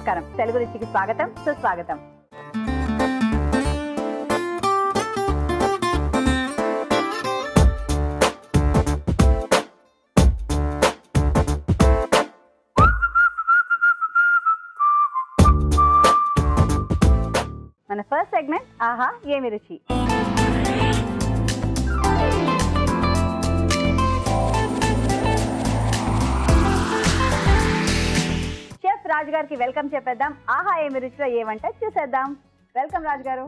నమస్కారం తెలుగు రుచికి స్వాగతం సుస్వాగతం మన ఫస్ట్ సెగ్మెంట్ ఆహా ఏమి రుచి షెఫ్ రాజు గారికి వెల్కమ్ చెప్పేద్దాం ఆహా ఏమి రుచిలో ఏమంటే చూసేద్దాం వెల్కమ్ రాజు గారు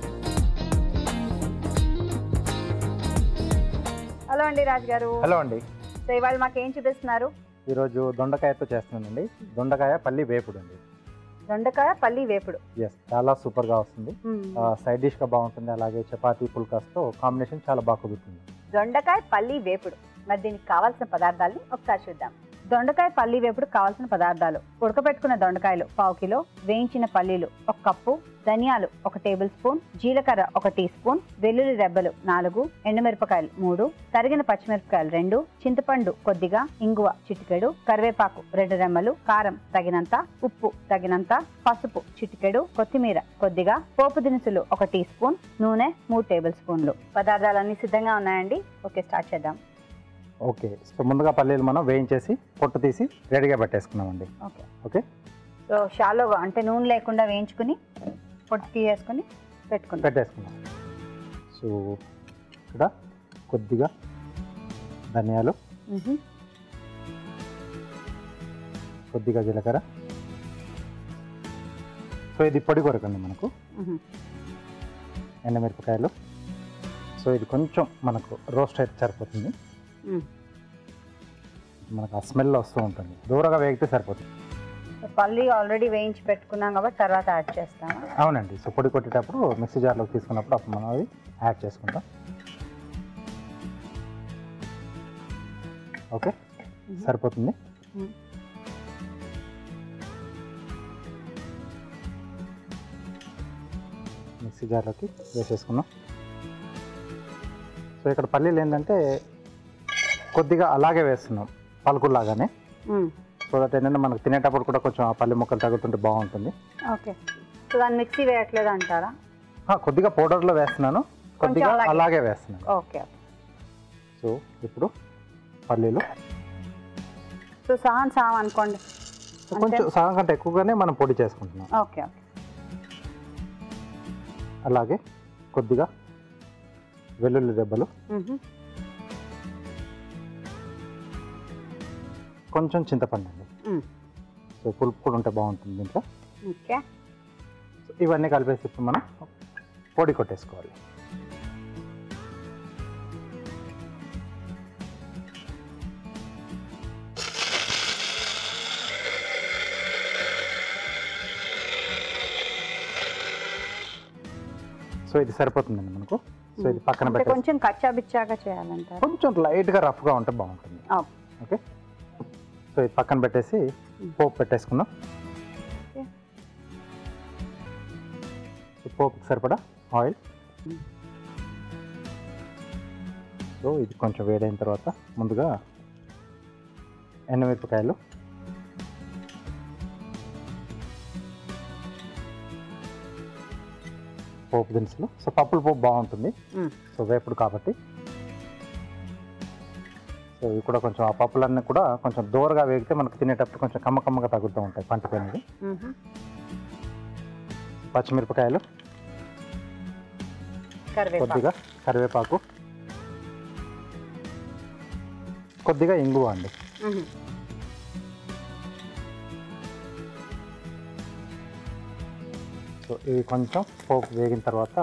హలో అండి రాజు గారు హలో అండి సో ఇవాళ మాకు ఏం చూపిస్తున్నారు ఈరోజు దొండకాయతో చేస్తున్నానండి దొండకాయ పల్లి వేపుడు అండి దొండకాయ పల్లి వేపుడు ఎస్ చాలా సూపర్గా వస్తుంది సైడ్ డిష్గా బాగుంటుంది అలాగే చపాతీ పుల్కాస్తో కాంబినేషన్ చాలా బాగా కుదురుతుంది దొండకాయ పల్లి వేపుడు మరి దీనికి కావాల్సిన పదార్థాలని ఒకసారి చూద్దాం దొండకాయ పల్లి వేపుడు కావాల్సిన పదార్థాలు ఉడకబెట్టుకున్న దొండకాయలు పావు కిలో వేయించిన పల్లీలు ఒక కప్పు ధనియాలు ఒక టేబుల్ స్పూన్ జీలకర్ర ఒక టీ స్పూన్ వెల్లుల్లి రెబ్బలు నాలుగు ఎండుమిరపకాయలు మూడు తరిగిన పచ్చిమిరపకాయలు రెండు చింతపండు కొద్దిగా ఇంగువ చిటికెడు కరివేపాకు రెండు రెమ్మలు కారం తగినంత ఉప్పు తగినంత పసుపు చిటికెడు కొత్తిమీర కొద్దిగా పోపు దినుసులు ఒక టీ స్పూన్ నూనె మూడు టేబుల్ స్పూన్లు పదార్థాలన్నీ సిద్ధంగా ఉన్నాయండి ఓకే స్టార్ట్ చేద్దాం ఓకే సో ముందుగా పల్లీలు మనం వేయించేసి పొట్టు తీసి రెడీగా పెట్టేసుకున్నామండి ఓకే ఓకే సో షాలోగా అంటే నూనె లేకుండా వేయించుకుని పొట్టు తీసేసుకుని పెట్టుకుంటాం పెట్టేసుకున్నాం సో ఇక్కడ కొద్దిగా ధనియాలు మ్హూ. కొద్దిగా జీలకర్ర సో ఇది పొడి కొరకండి మనకు మ్హూ. ఎండమిరపకాయలు సో ఇది కొంచెం మనకు రోస్ట్ అయితే సరిపోతుంది మ్. మనకు ఆ స్మెల్ వస్తూ ఉంటుంది దూరగా వేగితే సరిపోతుంది సో పల్లి ఆల్రెడీ వేయించి పెట్టుకున్నాం కాబట్టి తర్వాత యాడ్ చేస్తాము అవునండి సో పొడి కొట్టేటప్పుడు మిక్సీ జార్లోకి తీసుకున్నప్పుడు అప్పుడు మనం అది యాడ్ చేసుకుంటాం ఓకే సరిపోతుంది మ్మ్. మిక్సీ జార్లోకి వేసేసుకున్నాం సో ఇక్కడ పల్లీలు ఏంటంటే కొద్దిగా అలాగే వేస్తున్నాం పలుకుల్లాగానే మ్. సో దట్ ఏంటంటే మనకు తినేటప్పుడు కూడా కొంచెం ఆ పల్లి ముక్కలు తగ్గుతుంటే బాగుంటుంది ఓకే సో దాన్ని మిక్సీ వేయట్లేదు అంటారా ఆ, కొద్దిగా పౌడర్లో వేస్తున్నాను కొద్దిగా అలాగే. అలాగే వేస్తున్నాను ఓకే సో ఇప్పుడు పల్లీలు సో సహన్ సహం అనుకోండి సో కొంచెం సగం కంటే ఎక్కువగానే మనం పొడి చేసుకుంటున్నాం ఓకే ఓకే అలాగే కొద్దిగా వెల్లుల్లి దెబ్బలు మ్హూ. కొంచెం చింతపండు అండి మ్. సో పులుపు కూడా ఉంటే బాగుంటుంది దీంట్లో ఓకే సో ఇవన్నీ కలిపేసి ఇప్పుడు మనం పొడి కొట్టేసుకోవాలి సో ఇది సరిపోతుందండి మనకు సో ఇది పక్కన అంటే పెట్టేసి కొంచెం కచ్చా బిచ్చాగా చేయాలంటారు కొంచెం లైట్గా రఫ్గా ఉంటే బాగుంటుంది ఓకే సో ఇది పక్కన పెట్టేసి పోపు పెట్టేసుకుందాం ఓకే. సో పోపుకి సరిపడా ఆయిల్ మ్మ్. సో ఇది కొంచెం వేడైన తర్వాత ముందుగా ఎండుమిరపకాయలు పోపు దినుసులు సో పప్పుల పోపు బాగుంటుంది మ్మ్. సో వేపుడు కాబట్టి సో ఇవి కూడా కొంచెం ఆ పప్పులన్నీ కూడా కొంచెం దూరగా వేగితే మనకు తినేటప్పుడు కొంచెం కమ్మ కమ్మగా తగులుతూ ఉంటాయి పంటిపోయినవి మ్హూ. పచ్చిమిరపకాయలు కరివేపాకు కొద్దిగా కరివేపాకు కొద్దిగా ఇంగువ అండి మ్హూ. సో ఇవి కొంచెం పోపు వేగిన తర్వాత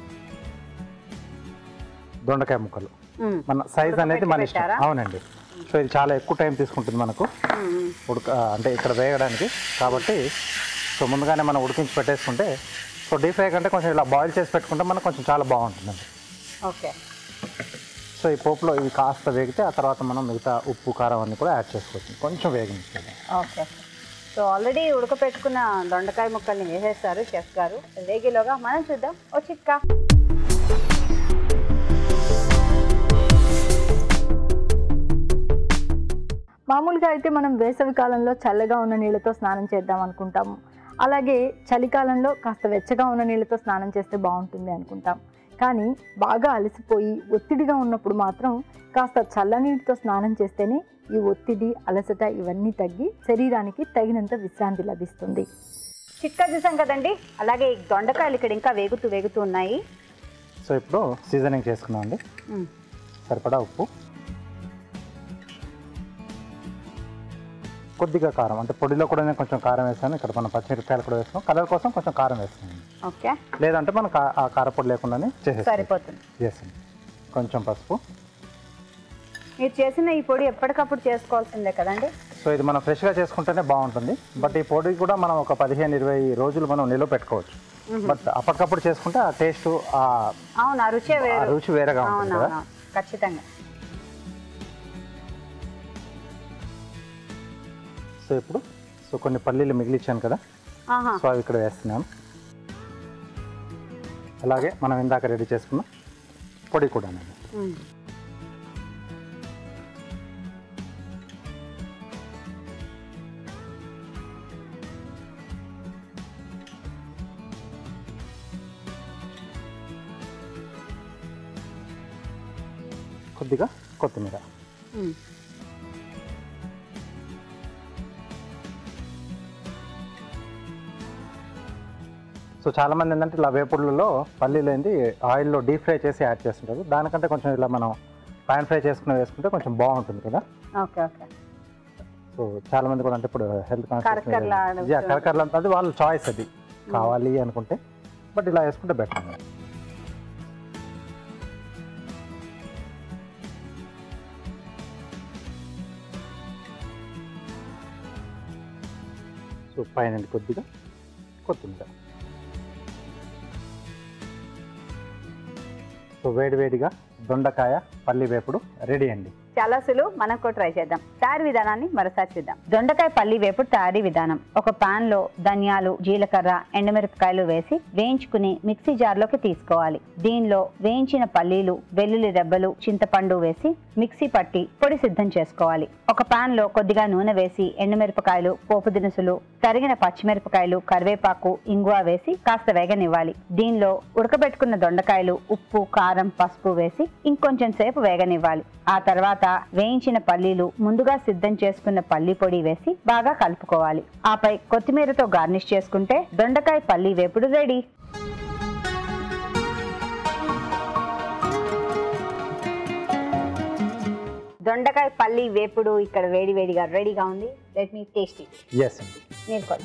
దొండకాయ ముక్కలు మ్. మన సైజ్ అనేది మన ఇష్టం పెట్టారా? అవునండి సో ఇది చాలా ఎక్కువ టైం తీసుకుంటుంది మనకు మ్. ఉడక అంటే ఇక్కడ వేయడానికి కాబట్టి సో ముందుగానే మనం ఉడికించి పెట్టేసుకుంటే సో డీప్ ఫ్రై కంటే కొంచెం ఇలా బాయిల్ చేసి పెట్టుకుంటే మనకు కొంచెం చాలా బాగుంటుందండి ఓకే సో ఈ పోపులో ఇవి కాస్త వేగితే ఆ తర్వాత మనం మిగతా ఉప్పు కారం అన్ని కూడా యాడ్ చేసుకోవచ్చు కొంచెం వేగించాలి ఓకే సో ఆల్రెడీ ఉడకపెట్టుకున్న దొండకాయ ముక్కల్ని వేసేస్తారు షెఫ్ గారు వేగిలోగా మనం చూద్దాం ఓ చిట్కా మామూలుగా అయితే మనం వేసవి కాలంలో చల్లగా ఉన్న నీళ్ళతో స్నానం చేద్దాం అనుకుంటాము అలాగే చలికాలంలో కాస్త వెచ్చగా ఉన్న నీళ్ళతో స్నానం చేస్తే బాగుంటుంది అనుకుంటాం కానీ బాగా అలసిపోయి ఒత్తిడిగా ఉన్నప్పుడు మాత్రం కాస్త చల్లనీటితో స్నానం చేస్తేనే ఈ ఒత్తిడి అలసట ఇవన్నీ తగ్గి శరీరానికి తగినంత విశ్రాంతి లభిస్తుంది చిట్కా చూసాం కదండి అలాగే ఈ దొండకాయలు ఇక్కడ ఇంకా వేగుతూ వేగుతూ ఉన్నాయి సో ఇప్పుడు సీజనింగ్ చేసుకున్నాం అండి మ్మ్. సరిపడా ఉప్పు కొద్దిగా కారం అంటే పొడిలో కూడా నేను కొంచెం కారం వేసాను ఇక్కడ మనం పచ్చిమిరపకాయలు కూడా వేస్తాం కలర్ కోసం కొంచెం కారం వేస్తాం ఓకే లేదంటే మనం కా- ఆ కారపొడి లేకుండానే చేసేస్తాం సరిపోతుంది చేస్తాం కొంచెం పసుపు మీరు చేసిన ఈ పొడి ఎప్పటికప్పుడు చేసుకోవాల్సిందే కదండి సో ఇది మనం ఫ్రెష్గా చేసుకుంటేనే బాగుంటుంది బట్ ఈ పొడి కూడా మనం ఒక పదిహేను ఇరవై రోజులు మనం నిల్వ పెట్టుకోవచ్చు బట్ అప్పటికప్పుడు చేసుకుంటే ఆ టేస్ట్ ఆ అవును ఆ రుచే ఆ వేరు రుచి వేరేగా ఉంటుంది కదా అవునవును ఖచ్చితంగా సో ఇప్పుడు సో కొన్ని పల్లీలు మిగిలిచ్చాను కదా ఆహా సో అవి ఇక్కడ వేస్తున్నాను అలాగే మనం ఇందాక రెడీ చేసుకున్న పొడి కూడా మ్మ్. కొద్దిగా కొత్తిమీర మ్మ్. సో చాలా మంది ఏంటంటే ఇలా వేపుడులలో పల్లీలు ఏంటి ఆయిల్లో డీప్ ఫ్రై చేసి యాడ్ చేస్తుంటారు దానికంటే కొంచెం ఇలా మనం పాన్ ఫ్రై చేసుకుని వేసుకుంటే కొంచెం బాగుంటుంది కదా ఓకే ఓకే సో చాలా మంది కూడా అంటే ఇప్పుడు హెల్త్ కరకరలాడుతూ. కాన్షియస్ కరకరలా అది వాళ్ళ చాయిస్ అది కావాలి అనుకుంటే బట్ ఇలా వేసుకుంటే బెటర్ సో పైన కొద్దిగా కొత్తిమీర సో వేడి వేడిగా దొండకాయ పల్లి వేపుడు రెడీ అండి చాలా సులువు మనం కూడా ట్రై చేద్దాం తయారీ విధానాన్ని మరోసారి చూద్దాం దొండకాయ పల్లి వేపుడు తయారీ విధానం ఒక పాన్ లో ధనియాలు జీలకర్ర ఎండుమిరపకాయలు వేసి వేయించుకుని మిక్సీ జార్లోకి తీసుకోవాలి దీనిలో వేయించిన పల్లీలు వెల్లుల్లి రెబ్బలు చింతపండు వేసి మిక్సీ పట్టి పొడి సిద్ధం చేసుకోవాలి ఒక పాన్ లో కొద్దిగా నూనె వేసి ఎండుమిరపకాయలు పోపు దినుసులు తరిగిన పచ్చిమిరపకాయలు కరివేపాకు ఇంగువ వేసి కాస్త వేగనివ్వాలి దీనిలో ఉడకబెట్టుకున్న దొండకాయలు ఉప్పు కారం పసుపు వేసి ఇంకొంచెం సేపు వేగనివ్వాలి ఆ తర్వాత వేయించిన పల్లీలు ముందుగా సిద్ధం చేసుకున్న పల్లి పొడి వేసి బాగా కలుపుకోవాలి ఆపై కొత్తిమీరతో గార్నిష్ చేసుకుంటే దొండకాయ పల్లి వేపుడు రెడీ దొండకాయ పల్లి వేపుడు ఇక్కడ వేడి వేడిగా రెడీగా ఉంది లెట్ మీ టేస్టీ ఎస్ అండి మీరు కూడా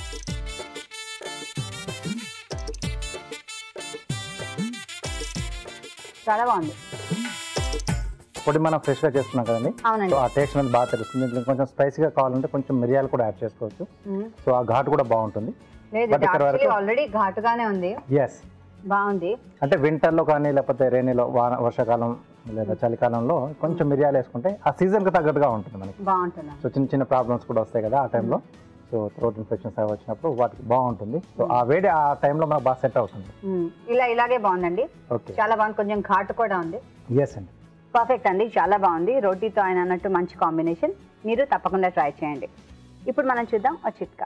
చాలా బాగుంది పొడి మనం ఫ్రెష్గా చేసుకున్నాం కదండి సో అవునండి ఆ టేస్ట్ అనేది బాగా తెలుస్తుంది దీంట్లో కొంచెం స్పైసీగా కావాలంటే కొంచెం మిరియాలు కూడా యాడ్ చేసుకోవచ్చు మ్మ్. సో ఆ ఘాటు కూడా బాగుంటుంది లేదు But ఇక్కడ వరకు- ఆల్రెడీ ఘాటుగానే ఉంది ఎస్ బాగుంది అంటే వింటర్లో కానీ లేకపోతే రైనీలో వాన వర్షాకాలం లేదా చలికాలంలో కొంచెం మిరియాలు వేసుకుంటే ఆ సీజన్కి తగ్గట్టుగా ఉంటుంది మనకి బాగుంటుంది సో చిన్న చిన్న ప్రాబ్లమ్స్ కూడా వస్తాయి కదా ఆ టైంలో సో థ్రోట్ ఇన్ఫెక్షన్స్ అవి వచ్చినప్పుడు వాటికి బాగుంటుంది సో ఆ వేడి ఆ టైంలో మనకు బాగా సెట్ అవుతుంది మ్మ్. ఇలా ఇలాగే బాగుందండి ఓకే చాలా బాగుంది కొంచెం ఘాటు కూడా ఉంది ఎస్ అండి పర్ఫెక్ట్ అండి చాలా బాగుంది రోటీతో ఆయన అన్నట్టు మంచి కాంబినేషన్ మీరు తప్పకుండా ట్రై చేయండి ఇప్పుడు మనం చూద్దాం ఒక చిట్కా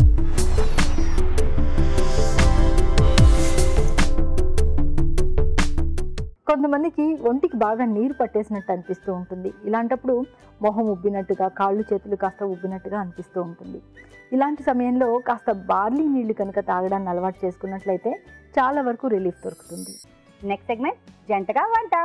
కొంతమందికి ఒంటికి బాగా నీరు పట్టేసినట్టు అనిపిస్తూ ఉంటుంది ఇలాంటప్పుడు మొహం ఉబ్బినట్టుగా కాళ్ళు చేతులు కాస్త ఉబ్బినట్టుగా అనిపిస్తూ ఉంటుంది ఇలాంటి సమయంలో కాస్త బార్లీ నీళ్లు కనుక తాగడాన్ని అలవాటు చేసుకున్నట్లయితే చాలా వరకు రిలీఫ్ దొరుకుతుంది నెక్స్ట్ సెగ్మెంట్ జంటగా వంట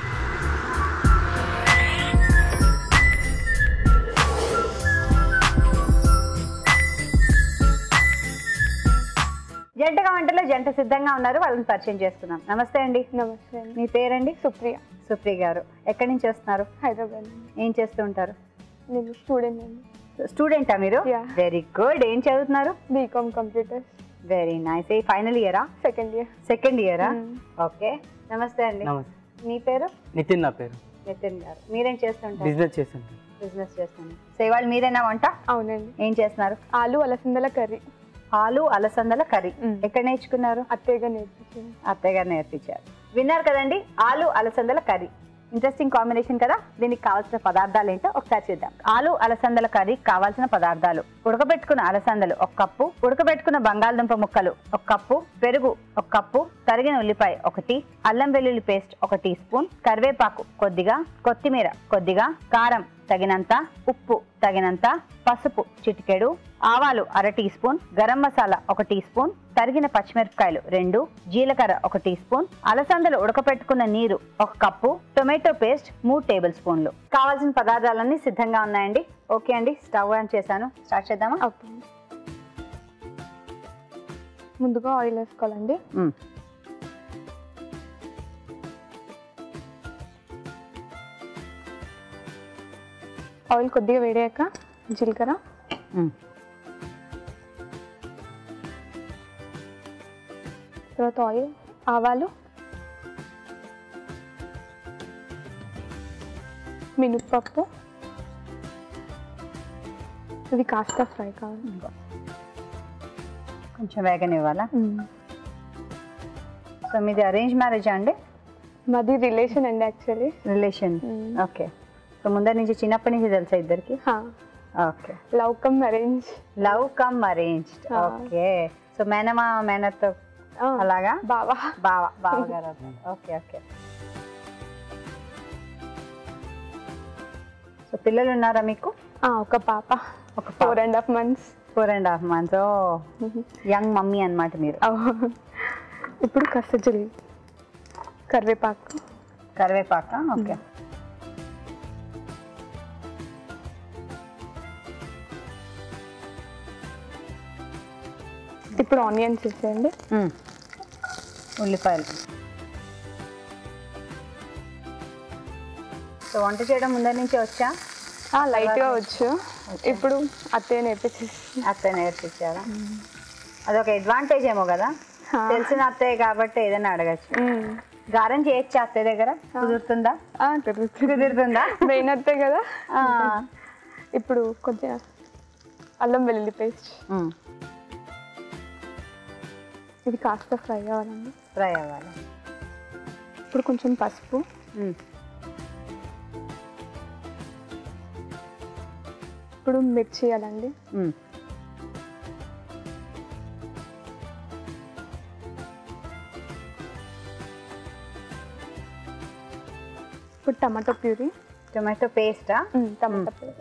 జంటగా వంటలో జంట సిద్ధంగా ఉన్నారు వాళ్ళని పరిచయం చేస్తున్నాం నమస్తే అండి నమస్తే అండి మీ పేరండి సుప్రియ సుప్రియ గారు ఎక్కడి నుంచి వస్తున్నారు హైదరాబాద్ అండి. ఏం చేస్తూ ఉంటారు నేను స్టూడెంట్ అండి స్టూడెంటా మీరు Yeah. వెరీ గుడ్ ఏం చదువుతున్నారు బీకామ్ కంప్యూటర్స్ వెరీ నైస్ ఏ ఫైనల్ ఇయరా సెకండ్ ఇయర్ సెకండ్ ఇయరా ఓకే నమస్తే అండి నమస్తే మీ పేరు నితిన్ నా పేరు నితిన్ గారు మీరేం చేస్తుంటారు బిజినెస్ చేస్తుంటాను బిజినెస్ చేస్తున్నారు సో ఇవాళ మీరేనా వంట అవునండి ఏం చేస్తున్నారు ఆలు అలసందల కర్రీ ఆలు అలసందల కర్రీ మ్మ్. ఎక్కడ నేర్చుకున్నారు అత్తయ్యగా నేర్పించింది అత్తయ్య గారు నేర్పించారు విన్నారు కదండి ఆలు అలసందల కర్రీ ఇంట్రెస్టింగ్ కాంబినేషన్ కదా దీనికి కావాల్సిన పదార్థాలు ఏంటో ఒకసారి చూద్దాం ఆలు అలసందల కర్రీ కావాల్సిన పదార్థాలు ఉడకబెట్టుకున్న అలసందలు ఒక కప్పు ఉడకబెట్టుకున్న బంగాళదుంప ముక్కలు ఒక కప్పు పెరుగు ఒక కప్పు తరిగిన ఉల్లిపాయ ఒకటి అల్లం వెల్లుల్లి పేస్ట్ ఒక టీ స్పూన్ కరివేపాకు కొద్దిగా కొత్తిమీర కొద్దిగా కారం తగినంత ఉప్పు తగినంత పసుపు చిటికెడు ఆవాలు అర టీ స్పూన్ గరం మసాలా ఒక టీ స్పూన్ తరిగిన పచ్చిమిరపకాయలు రెండు జీలకర్ర ఒక టీ స్పూన్ అలసందలు ఉడకపెట్టుకున్న నీరు ఒక కప్పు టొమాటో పేస్ట్ మూడు టేబుల్ స్పూన్లు కావాల్సిన పదార్థాలన్నీ సిద్ధంగా ఉన్నాయండి ఓకే అండి స్టవ్ ఆన్ చేశాను స్టార్ట్ చేద్దామా ఓకే ముందుగా ఆయిల్ వేసుకోవాలండి మ్మ్. ఆయిల్ కొద్దిగా వేడాక జీలకర్ర మ్మ్. తర్వాత ఆయిల్ ఆవాలు మినప్పప్పు ఇది కాస్త ఫ్రై కావాలి కొంచెం వేగనివ్వాలా సో మీది అరేంజ్ మ్యారేజ్ అండి మాది రిలేషన్ అండి యాక్చువల్లీ రిలేషన్ ఓకే సో ముందర నుంచి చిన్నప్పటి నుంచి తెలుసా ఇద్దరికి okay love come arrange love come arranged Ah. Okay so మేనమా మేనత్తో అలాగా బావా బావ బావగారు అవుతారు ఓకే ఓకే సో పిల్లలు ఉన్నారా మీకు ఆ, ఒక పాప ఒక four and half months four and half months young mummy అన్నమాట మీరు ఇప్పుడు కాస్త జీలి కరివేపాకు కరివేపాక ఓకే ఇప్పుడు ఆనియన్స్ వేసేయండి మ్మ్. ఉల్లిపాయలు సో వంట చేయడం ముందర నుంచే వచ్చా ఆ, లైట్గా వచ్చు ఇప్పుడు అత్తయ్య నేర్పించేసి అత్తయ్య నేర్పించారా అదొక అడ్వాంటేజ్ ఏమో కదా ఆ. తెలిసిన అత్తయ్య కాబట్టి ఏదైనా అడగచ్చు మ్మ్. గారం చేయొచ్చా అత్తయ్య దగ్గర కుదురుతుందా ఆ, కుదురుతుంది. కుదురుతుందా మెయిన్ అత్తయ్య కదా ఆ. ఇప్పుడు కొంచెం అల్లం వెల్లుల్లి పేస్ట్ మ్మ్. ఇది కాస్త ఫ్రై అవ్వాలండి ఫ్రై అవ్వాలి ఇప్పుడు కొంచెం పసుపు మ్మ్. ఇప్పుడు మిర్చి వేయాలండి మ్మ్. ఇప్పుడు టమాటో ప్యూరీ టొమాటో పేస్టా టమాటో ప్యూరీ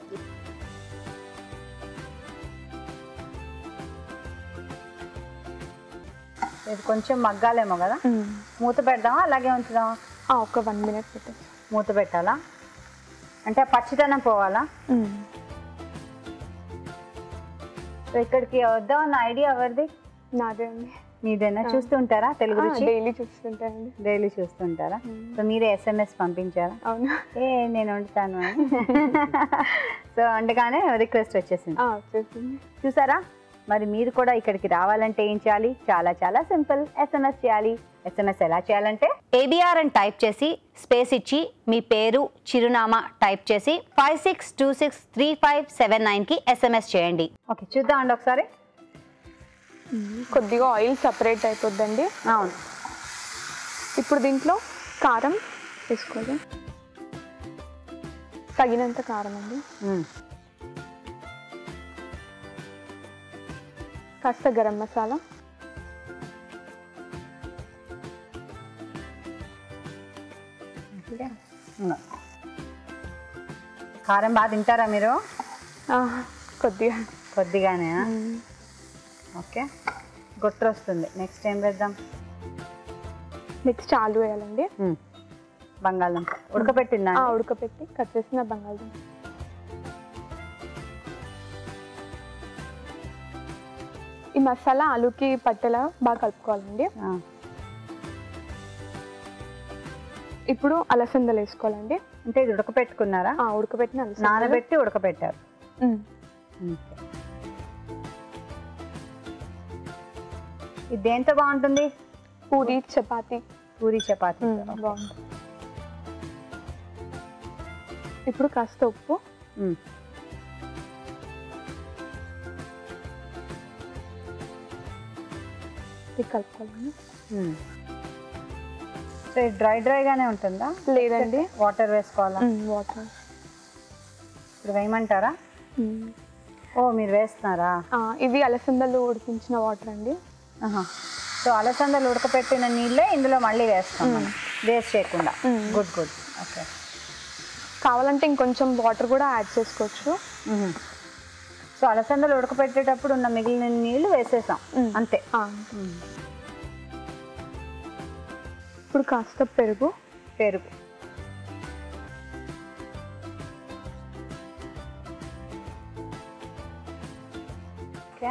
ఇది కొంచెం మగ్గాలేమో కదా మూత పెడదామా అలాగే ఉంచుదామా ఒక వన్ మినిట్ పెట్టేసి మూత పెట్టాలా అంటే ఆ పచ్చిదనం పోవాలా సో ఇక్కడికి వద్దామన్న ఐడియా ఎవరిది నాదే అండి మీదేనా చూస్తూ ఉంటారా తెలుగు రుచి డైలీ చూస్తుంటానండి డైలీ చూస్తుంటారా సో మీరే ఎస్ఎంఎస్ పంపించారా అవును ఏ నేను వండుతాను అని సో వండగానే రిక్వెస్ట్ వచ్చేసింది ఆ, వచ్చేసింది చూసారా మరి మీరు కూడా ఇక్కడికి రావాలంటే ఏం చేయాలి చాలా చాలా సింపుల్ ఎస్ఎంఎస్ చేయాలి ఎస్ఎంఎస్ ఎలా చేయాలంటే ఏబిఆర్ అని టైప్ చేసి స్పేస్ ఇచ్చి మీ పేరు చిరునామా టైప్ చేసి five six two six three five seven నైన్కి ఎస్ఎంఎస్ చేయండి ఓకే చూద్దామండి ఒకసారి కొద్దిగా ఆయిల్ సపరేట్ అయిపోద్దండి అవును ఇప్పుడు దీంట్లో కారం వేసుకోవాలి తగినంత కారం అండి మ్మ్. కాస్త గరం మసాలా ఇంకా. కారం బాగా తింటారా మీరు ఆ, కొద్దిగా కొద్దిగానే ఓకే గొట్టు వస్తుంది నెక్స్ట్ ఏం వేద్దాం నెక్స్ట్ ఆలు వేయాలండి మ్మ్. బంగాళదుంప ఉడకబెట్టిందా ఆ, ఉడకపెట్టి కట్ చేసిన బంగాళదుంప ఈ మసాలా ఆలుకి పట్టేలా బాగా కలుపుకోవాలండి ఆ. ఇప్పుడు అలసందలు వేసుకోవాలండి అంటే ఇది ఉడకపెట్టుకున్నారా ఆ, ఉడకబెట్టిన అలసందలు నానబెట్టి ఉడకబెట్టారు ఉమ్. ఇది దేంతో బాగుంటుంది పూరి చపాతి పూరి చపాతి ఉమ్, బాగుంటుంది ఇప్పుడు కాస్త ఉప్పు ఇది కలుపుకోవాలండి సో సో ఇది డ్రై డ్రైగానే ఉంటుందా లేదండి వాటర్ వేసుకోవాలా వాటర్ ఇప్పుడు వేయమంటారా ఓ మీరు వేస్తున్నారా ఇవి అలసందలు ఉడికించిన వాటర్ అండి ఆహా. సో అలసందలు ఉడకపెట్టిన నీళ్ళే ఇందులో మళ్ళీ వేస్తాం మనం. వేస్ట్ చేయకుండా మ్మ్. గుడ్ గుడ్ ఓకే కావాలంటే ఇంకొంచెం వాటర్ కూడా యాడ్ చేసుకోవచ్చు సో అలసందలు ఉడకపెట్టేటప్పుడు ఉన్న మిగిలిన నీళ్లు వేసేసాం మ్మ్. అంతే ఆ, ఇప్పుడు కాస్త పెరుగు పెరుగు ఓకే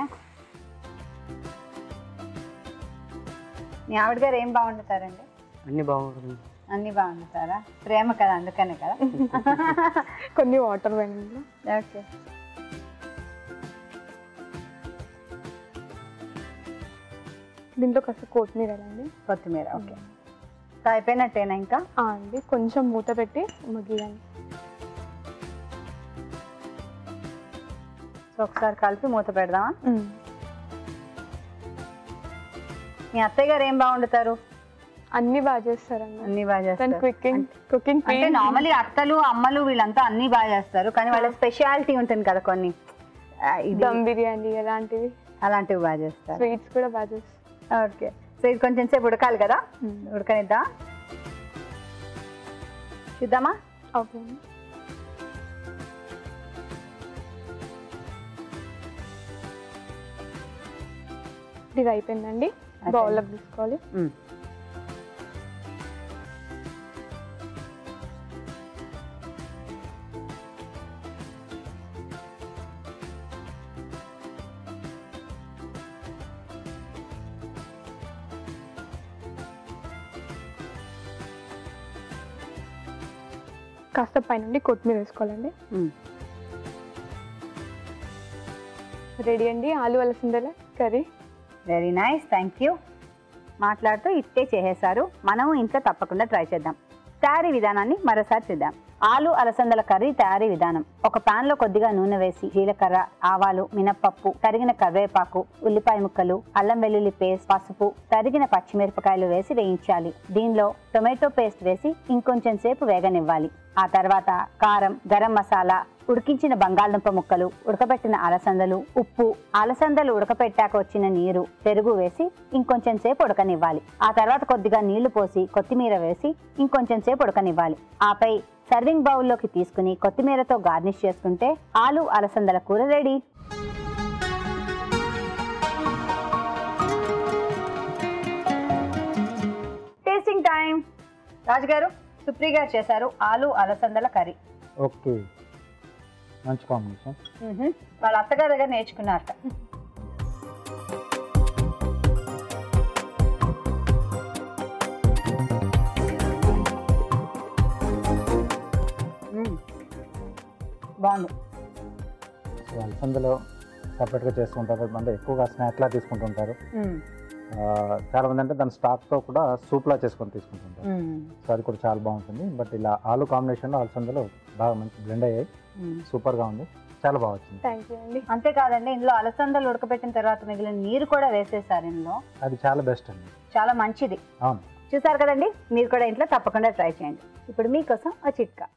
మీ ఆవిడ గారు ఏం బాగుండుతారండి అన్ని బాగుంటుంది అన్ని బాగుండుతారా ప్రేమ కదా అందుకనే కదా కొన్ని వాటర్ వేయండి ఓకే దీంట్లో కాస్త కొత్తిమీర వేయండి కొత్తిమీర ఓకే సో అయిపోయినట్టేనా ఇంకా ఆ, అండి కొంచెం మూత పెట్టి మగ్గియండి సో ఒకసారి కలిపి మూత పెడదామా మీ అత్తయ్య గారు ఏం బాగుండుతారు అన్ని బాగా చేస్తారండి అన్ని బాగా దాని చేస్తారు కుకింగ్ కుకింగ్ అంటే నార్మలీ అత్తలు అమ్మలు వీళ్ళంతా అన్ని బాగా చేస్తారు కానీ వాళ్ళ స్పెషాలిటీ ఉంటుంది కదా కొన్ని ఆ, ఇది దమ్ బిర్యానీ అలాంటివి అలాంటివి బాగా చేస్తారు స్వీట్స్ కూడా బాగా చేస్తారు ఓకే సో ఇది కొంచెం సేపు ఉడకాలి కదా ఉడకనిద్దా చూద్దామా ఓకే అండి ఇది అయిపోయిందండి బౌల్లో తీసుకోవాలి మ్మ్. కాస్త పైనుండి కొత్తిమీర వేసుకోవాలండి మ్మ్. రెడీ అండి ఆలు అలసిందల curry very nice thank you మాట్లాడుతూ ఇట్టే చేసేసారు మనం ఇంట్లో తప్పకుండా ట్రై చేద్దాం తయారీ విధానాన్ని మరోసారి చూద్దాం ఆలు అలసందల కర్రీ తయారీ విధానం ఒక పాన్ లో కొద్దిగా నూనె వేసి జీలకర్ర ఆవాలు మినప్పప్పు తరిగిన కరివేపాకు ఉల్లిపాయ ముక్కలు అల్లం వెల్లుల్లి పేస్ట్ పసుపు తరిగిన పచ్చిమిరపకాయలు వేసి వేయించాలి దీనిలో టొమాటో పేస్ట్ వేసి ఇంకొంచెం సేపు వేగనివ్వాలి ఆ తర్వాత కారం గరం మసాలా ఉడికించిన బంగాళదుంప ముక్కలు ఉడకబెట్టిన అలసందలు ఉప్పు అలసందలు ఉడకపెట్టాక వచ్చిన నీరు పెరుగు వేసి ఇంకొంచెం సేపు ఉడకనివ్వాలి ఆ తర్వాత కొద్దిగా నీళ్లు పోసి కొత్తిమీర వేసి ఇంకొంచెం సేపు ఉడకనివ్వాలి ఆపై సర్వింగ్ బౌల్లోకి తీసుకుని కొత్తిమీరతో గార్నిష్ చేసుకుంటే ఆలు అలసందల కూర రెడీ టేస్టింగ్ టైం రాజుగారు సుప్రియ గారు చేశారు ఆలు అలసందల కర్రీ ఓకే మంచి కాంబినేషన్ వాళ్ళ అత్తగారి దగ్గర నేర్చుకున్నారట మ్మ్. బాగుంది సో అలసందలో సపరేట్గా చేసుకుంటారు అంటే ఎక్కువగా స్నాక్లా తీసుకుంటుంటారు మ్మ్. ఆ, చాలా మంది అంటే దాని స్టాక్తో కూడా సూప్లా చేసుకొని తీసుకుంటుంటారు మ్మ్. సో అది కూడా చాలా బాగుంటుంది బట్ ఇలా ఆలు కాంబినేషన్లో అలసందలో బాగా మంచి బ్లెండ్ అయ్యాయి మ్మ్. సూపర్గా ఉంది చాలా బాగా వచ్చింది థ్యాంక్ యూ అండి అంతేకాదండి ఇందులో అలసందలు ఉడకబెట్టిన తర్వాత మిగిలిన నీరు కూడా వేసేసారు ఇందులో అది చాలా బెస్ట్ అండి చాలా మంచిది అవును చూసారు కదండి మీరు కూడా ఇంట్లో తప్పకుండా ట్రై చేయండి ఇప్పుడు మీకోసం ఒక చిట్కా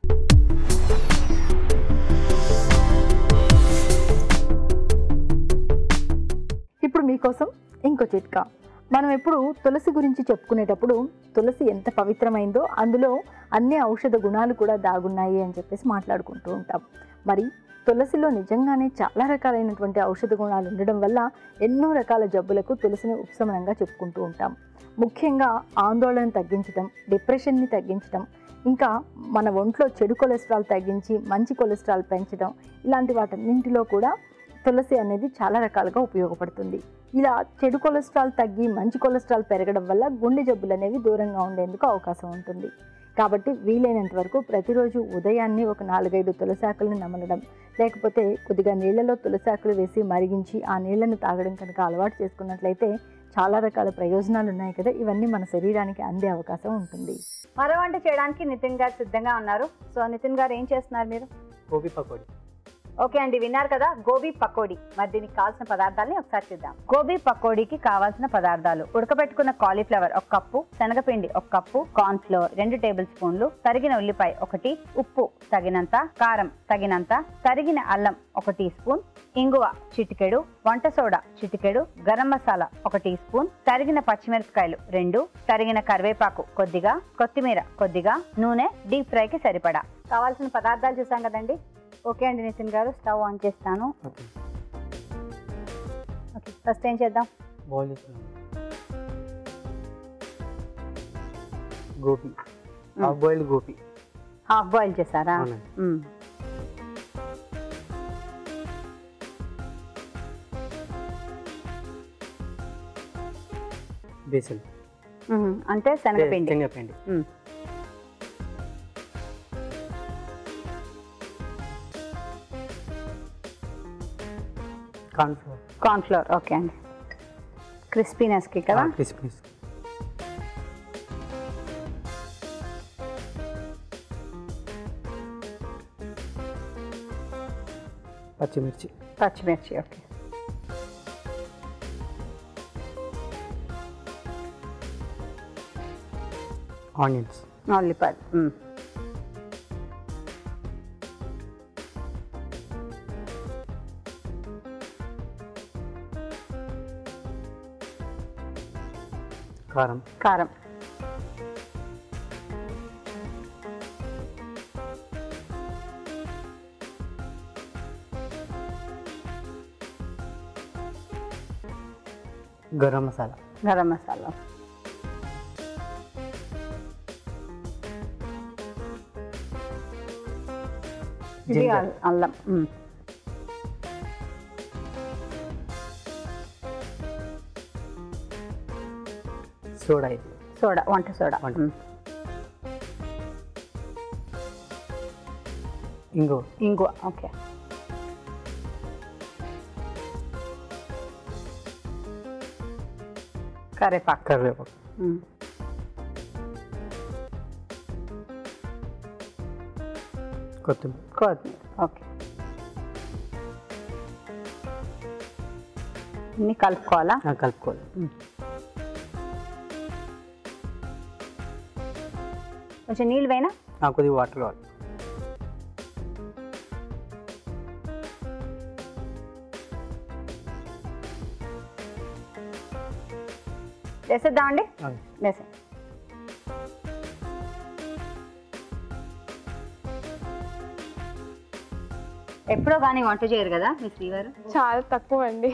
ఇప్పుడు మీకోసం ఇంకో చిట్కా మనం ఎప్పుడు తులసి గురించి చెప్పుకునేటప్పుడు తులసి ఎంత పవిత్రమైందో అందులో అన్ని ఔషధ గుణాలు కూడా దాగున్నాయి అని చెప్పేసి మాట్లాడుకుంటూ ఉంటాం మరి తులసిలో నిజంగానే చాలా రకాలైనటువంటి ఔషధ గుణాలు ఉండడం వల్ల ఎన్నో రకాల జబ్బులకు తులసిని ఉపశమనంగా చెప్పుకుంటూ ఉంటాం ముఖ్యంగా ఆందోళన తగ్గించడం డిప్రెషన్ని తగ్గించడం ఇంకా మన ఒంట్లో చెడు కొలెస్ట్రాల్ తగ్గించి మంచి కొలెస్ట్రాల్ పెంచడం ఇలాంటి వాటన్నింటిలో కూడా తులసి అనేది చాలా రకాలుగా ఉపయోగపడుతుంది ఇలా చెడు కొలెస్ట్రాల్ తగ్గి మంచి కొలెస్ట్రాల్ పెరగడం వల్ల గుండె జబ్బులు అనేవి దూరంగా ఉండేందుకు అవకాశం ఉంటుంది కాబట్టి వీలైనంత వరకు ప్రతిరోజు ఉదయాన్నే ఒక నాలుగైదు తులసాకులను నమలడం లేకపోతే కొద్దిగా నీళ్ళలో తులసాకులు వేసి మరిగించి ఆ నీళ్లను తాగడం కనుక అలవాటు చేసుకున్నట్లయితే చాలా రకాల ప్రయోజనాలు ఉన్నాయి కదా ఇవన్నీ మన శరీరానికి అందే అవకాశం ఉంటుంది మరో వంట చేయడానికి నితిన్ గారు సిద్ధంగా ఉన్నారు సో నితిన్ గారు ఏం చేస్తున్నారు మీరు గోబీ పకోడీ ఓకే అండి విన్నారు కదా గోబీ పకోడీ మరి దీనికి కావాల్సిన పదార్థాలని ఒకసారి చూద్దాం గోబీ పకోడీకి కావాల్సిన పదార్థాలు ఉడకబెట్టుకున్న కాలీఫ్లవర్ ఒక కప్పు శనగపిండి ఒక కప్పు కార్న్ ఫ్లోర్ రెండు టేబుల్ స్పూన్లు తరిగిన ఉల్లిపాయ ఒకటి ఉప్పు తగినంత కారం తగినంత తరిగిన అల్లం ఒక టీ స్పూన్ ఇంగువ చిటికెడు వంట సోడా చిటికెడు గరం మసాలా ఒక టీ స్పూన్ తరిగిన పచ్చిమిరపకాయలు రెండు తరిగిన కరివేపాకు కొద్దిగా కొత్తిమీర కొద్దిగా నూనె డీప్ ఫ్రైకి సరిపడా కావాల్సిన పదార్థాలు చూసాం కదండి ఓకే అండి నితిన్ గారు స్టవ్ ఆన్ చేస్తాను ఓకే ఓకే ఫస్ట్ ఏం చేద్దాం బాయిల్ చేస్తున్నాం gobi half boiled gobi half boil చేశారా అవునండి మ్మ్. బేసన్ మ్మ్. అంటే శనగపిండి శనగపిండి మ్మ్. Corn flour corn flour okay అండి క్రిస్పీనెస్కి కదా క్రిస్పీస్ పచ్చిమిర్చి పచ్చిమిర్చి ఓకే ఆనియన్స్ ఉల్లిపాయలు మ్మ్. కారం కారం గరం మసాలా గరం మసాలా ఇది Ginger. అల్- అల్లం మ్మ్. సోడా ఇది సోడా వంట సోడా వంట. మ్మ్. ఇంగో ఇంగువ ఓకే కరేపాకు కరివేపాకు మ్మ్. కొత్తిమీర కొత్తిమీర ఓకే ఇన్ని కలుపుకోవాలా ఆ, కలుపుకోవాలి కొంచెం నీళ్ళు వేయనా ఆ, కొద్దిగా వాటర్ కావాలి వేసేద్దామండి ఓకే. వేసే ఎప్పుడో కానీ వంట చేయరు కదా మీ శ్రీవారు చాలా తక్కువ అండి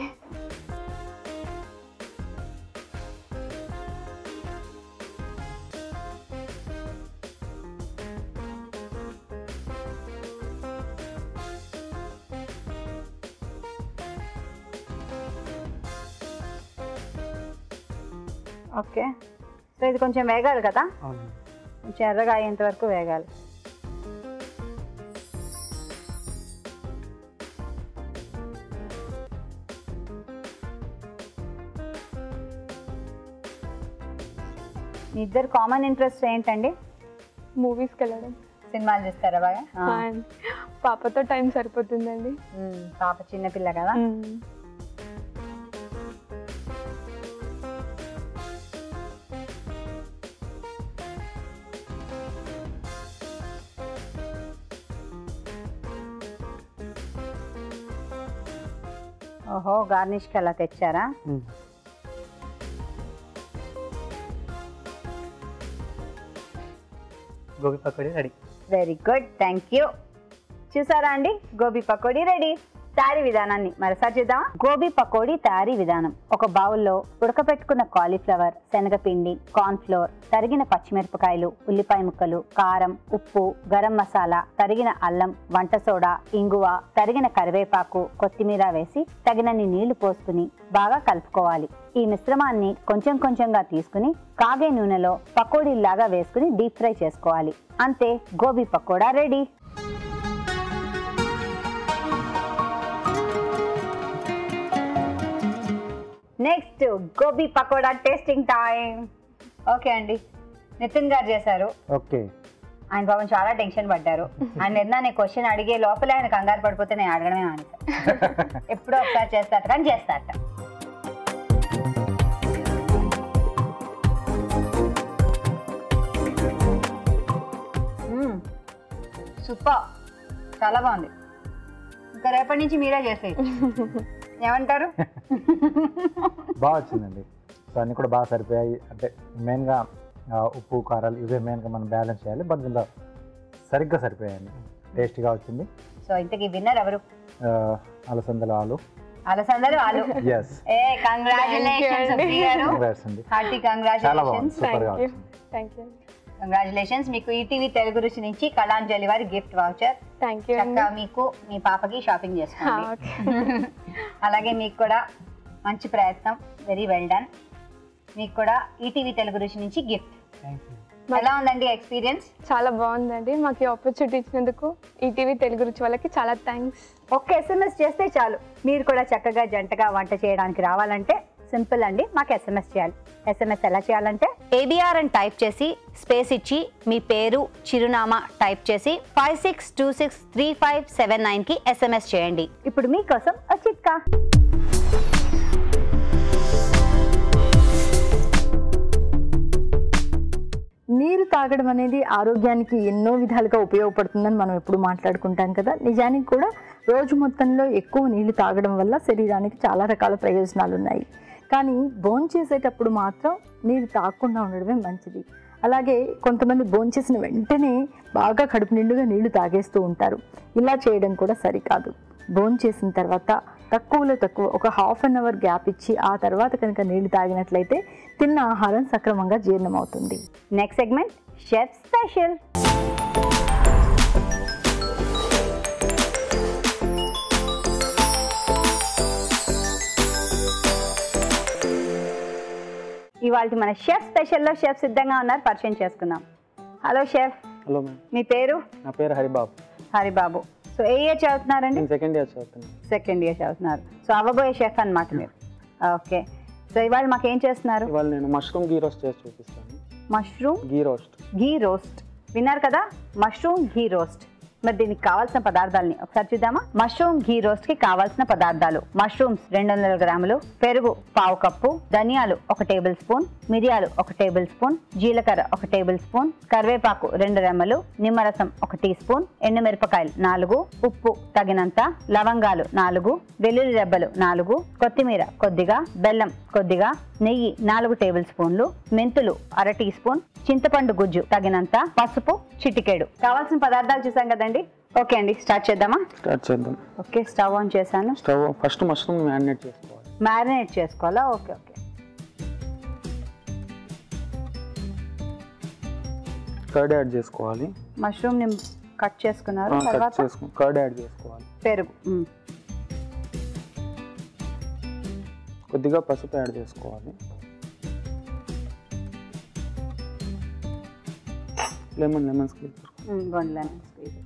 ఓకే సో ఇది కొంచెం వేగాలి కదా అవునండి కొంచెం ఎర్రగా అయ్యేంత వరకు వేగాలి మీ ఇద్దరు కామన్ ఇంట్రెస్ట్ ఏంటండి మూవీస్కి వెళ్ళడం సినిమాలు చూస్తారా బాగా And పాపతో టైం సరిపోతుందండి ఉమ్, పాప చిన్నపిల్ల కదా మ్మ్. ఓహో గార్నిష్కి అలా తెచ్చారా మ్మ్. Gobi pakodi ready very good thank you చూసారా అండి గోబీ పకోడీ రెడీ తయారీ విధానాన్ని మరోసారి చూద్దామా గోబీ పకోడీ తయారీ విధానం ఒక బౌల్లో ఉడకపెట్టుకున్న కాలీఫ్లవర్ శనగపిండి కార్న్ ఫ్లోర్ తరిగిన పచ్చిమిరపకాయలు ఉల్లిపాయ ముక్కలు కారం ఉప్పు గరం మసాలా తరిగిన అల్లం వంట సోడా ఇంగువ తరిగిన కరివేపాకు కొత్తిమీర వేసి తగినన్ని నీళ్లు పోసుకుని బాగా కలుపుకోవాలి ఈ మిశ్రమాన్ని కొంచెం కొంచెంగా తీసుకుని కాగే నూనెలో పకోడీలాగా వేసుకుని డీప్ ఫ్రై చేసుకోవాలి అంతే gobi pakoda ready next gobi pakoda tasting time okay అండి నితిన్ గారు చేశారు ఓకే ఆయన పాపం చాలా టెన్షన్ పడ్డారు ఆయన ఏదైనా నేను క్వశ్చన్ అడిగే లోపలే ఆయన కంగారు పడిపోతే నేను అడగడమే మానేశాను ఎప్పుడో ఒకసారి చేస్తాట కానీ చేస్తాట సూపర్ చాలా బాగుంది ఇంకా రేపటి నుంచి మీరే చేసేయచ్చు ఏమంటారు బాగా వచ్చిందండి సో అన్నీ కూడా బాగా సరిపోయాయి అంటే మెయిన్గా ఉప్పు కారాలు ఇవే మెయిన్గా మనం బ్యాలెన్స్ చేయాలి బట్ దీనిలో సరిగ్గా సరిపోయాయండి టేస్టీగా వచ్చింది సో ఇంతకీ విన్నర్ ఎవరు ఆ, అలసందల ఆలు అలసందరు వాళ్ళు ఎస్ ఏ కంగ్రాచులేషన్స్ Thank you గారు కంగ్రాట్స్ అండి హార్టీ చాలా బాగుంది కంగ్రాచులేషన్స్ సూపర్గా థ్యాంక్ యూ వచ్చింది థ్యాంక్ యూ కంగ్రాచులేషన్స్ మీకు ఈటీవీ తెలుగు రుచి నుంచి కళాంజలి వారి గిఫ్ట్ వౌచర్ థ్యాంక్ యూ అండి చక్కగా మీకు మీ పాపకి షాపింగ్ చేసుకోండి ఓకే అలాగే మీకు కూడా మంచి ప్రయత్నం వెరీ వెల్ డన్ మీకు కూడా ఈటీవీ తెలుగు రుచి నుంచి గిఫ్ట్ ఎలా ఉందండి ఎక్స్పీరియన్స్ చాలా బాగుందండి మాకు ఈ ఆపర్చునిటీ ఇచ్చినందుకు ఈటీవీ తెలుగు రుచి వాళ్ళకి చాలా థ్యాంక్స్ ఒక్క ఎస్ఎంఎస్ చేస్తే చాలు మీరు కూడా చక్కగా జంటగా వంట చేయడానికి రావాలంటే సింపుల్ అండి మాకు ఎస్ఎంఎస్ చేయాలి ఎస్ఎంఎస్ ఎలా చేయాలంటే ఏబిఆర్ అని టైప్ చేసి స్పేస్ ఇచ్చి మీ పేరు చిరునామా టైప్ చేసి five six two six three five seven నైన్కి ఎస్ఎంఎస్ చేయండి ఇప్పుడు మీకోసం ఒక చిట్కా నీరు తాగడం అనేది ఆరోగ్యానికి ఎన్నో విధాలుగా ఉపయోగపడుతుందని మనం ఎప్పుడు మాట్లాడుకుంటాం కదా నిజానికి కూడా రోజు మొత్తంలో ఎక్కువ నీళ్లు తాగడం వల్ల శరీరానికి చాలా రకాల ప్రయోజనాలు ఉన్నాయి కానీ భోంచేసేటప్పుడు చేసేటప్పుడు మాత్రం నీరు తాగకుండా ఉండడమే మంచిది అలాగే కొంతమంది భోంచేసిన వెంటనే బాగా కడుపు నిండుగా నీళ్లు తాగేస్తూ ఉంటారు ఇలా చేయడం కూడా సరికాదు భోంచేసిన తర్వాత తక్కువలో తక్కువ ఒక హాఫ్ అన్ అవర్ గ్యాప్ ఇచ్చి ఆ తర్వాత కనుక నీళ్లు తాగినట్లయితే తిన్న ఆహారం సక్రమంగా జీర్ణమవుతుంది నెక్స్ట్ సెగ్మెంట్ షెఫ్ స్పెషల్ ఇవాళ మన షెఫ్ స్పెషల్లో షెఫ్ సిద్ధంగా ఉన్నారు పరిచయం చేసుకుందాం హలో షెఫ్ హలో మ్యామ్ మీ పేరు నా పేరు హరిబాబు హరిబాబు సో ఏ ఇయర్ చదువుతున్నారండి నేను సెకండ్ ఇయర్ చదువుతున్నాను సెకండ్ ఇయర్ చదువుతున్నారు సో అవ్వబోయే షెఫ్ అన్నమాట మీరు ఓకే సో ఇవాళ మాకు ఏం చేస్తున్నారు ఇవాళ నేను మష్రూమ్ గీ రోస్ట్ చేసి చూపిస్తాను mushroom ghee roast ghee roast విన్నారు కదా మష్రూమ్ ఘీ రోస్ట్ మరి దీనికి కావాల్సిన పదార్థాలని ఒకసారి చూద్దామా మష్రూమ్ ఘీ రోస్ట్ కి కావాల్సిన పదార్థాలు మష్రూమ్స్ రెండు వందల గ్రాములు పెరుగు పావు కప్పు ధనియాలు ఒక టేబుల్ స్పూన్ మిరియాలు ఒక టేబుల్ స్పూన్ జీలకర్ర ఒక టేబుల్ స్పూన్ కరివేపాకు రెండు రెమ్మలు నిమ్మరసం ఒక టీ స్పూన్ ఎండుమిరపకాయలు నాలుగు ఉప్పు తగినంత లవంగాలు నాలుగు వెల్లుల్లి రెబ్బలు నాలుగు కొత్తిమీర కొద్దిగా బెల్లం కొద్దిగా నెయ్యి నాలుగు టేబుల్ స్పూన్లు మెంతులు అర టీ స్పూన్ చింతపండు గుజ్జు తగినంత పసుపు చిటికేడు కావాల్సిన పదార్థాలు చూసాం కదండి ఓకే అండి స్టార్ట్ చేద్దామా స్టార్ట్ చేద్దాం ఓకే స్టవ్ ఆన్ చేశాను స్టవ్ ఫస్ట్ మష్రూమ్ మ్యారినేట్ చేసుకోవాలి మ్యారినేట్ చేసుకోవాలా ఓకే ఓకే కర్డ్ యాడ్ చేసుకోవాలి మష్రూమ్ ని కట్ చేసుకున్నారు కట్ తర్వాత చేసుకో కర్డ్ యాడ్ చేసుకోవాలి పెరుగు మ్. కొద్దిగా పసుపు యాడ్ చేసుకోవాలి లెమన్ లెమన్ స్క్వీజ్ మ్, ఇదిగోండి lemon squeeze.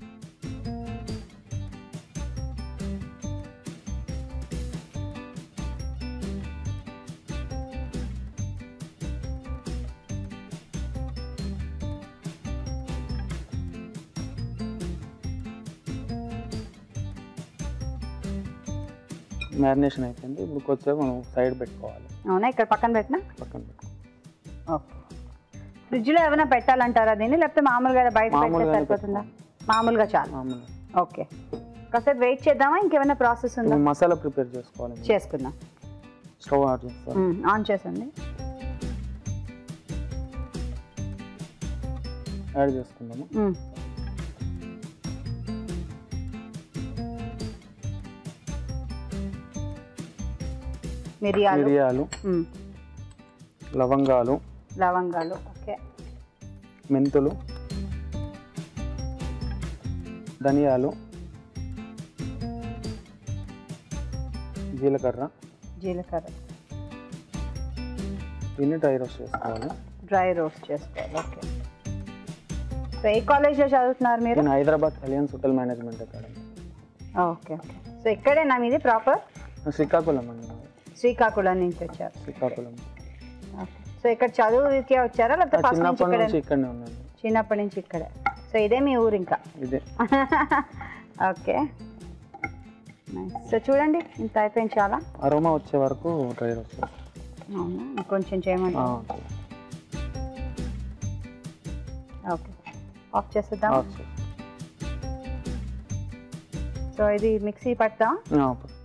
మ్యారినేషన్ అయిపోయింది ఇప్పుడు కొద్దిసేపు మనం సైడ్ పెట్టుకోవాలి అవునా ఇక్కడ పక్కన పెట్టినా పక్కన పెట్టుకోవాలి ఓకే ఫ్రిడ్జ్ లో ఏమైనా పెట్టాలంటారా దీన్ని లేకపోతే మామూలుగా ఇలా బయట పెడితే మామూలుగానే సరిపోతుందా మామూలుగా చాలు మామూలుగా ఓకే కాసేపు వెయిట్ చేద్దామా ఇంకేమైనా ప్రాసెస్ ఉందా ఇప్పుడు మసాలా ప్రిపేర్ చేసుకోవాలి చేసుకుందాం స్టవ్ ఆన్ చేస్తాను మ్, ఆన్ చేసండి యాడ్ చేసుకుందాము మ్. మిరియాలు మిరియాలు మ్, లవంగాలు లవంగాలు ఓకే మెంతులు ధనియాలు జీలకర్ర జీలకర్ర దీన్ని డ్రై రోస్ట్ చేసుకోవాలి డ్రై రోస్ట్ చేసుకోవాలి ఓకే సో ఏ కాలేజ్లో చదువుతున్నారు మీరు నేను Hyderabad alliance hotel management academy okay okay so ఇక్కడేనా మీది ప్రాపర్ శ్రీకాకుళం అండి నాది. శ్రీకాకుళం నుంచి వచ్చారు శ్రీకాకుళం ఓకే సో ఇక్కడ చదువు రీత్యా వచ్చారా లేకపోతే ఆ ఫస్ట్ నుంచి చిన్నప్పటి ఇక్కడే నుంచి ఇక్కడనే ఉన్నాను చిన్నప్పటి నుంచి ఇక్కడే సో ఇదే మీ ఊరు ఇంకా ఇదే ఓకే సో చూడండి ఇంత అయిపోయింది చాలా అరోమా వచ్చే వరకు డ్రై రోస్ట్ చేస్తాం అవునా ఇంకొంచెం చేయమండి ఆ, ఓకే ఆఫ్ చేసేద్దాం ఆఫ్ చేస్తాం. సో ఇది మిక్సీ పడతాం ఆ,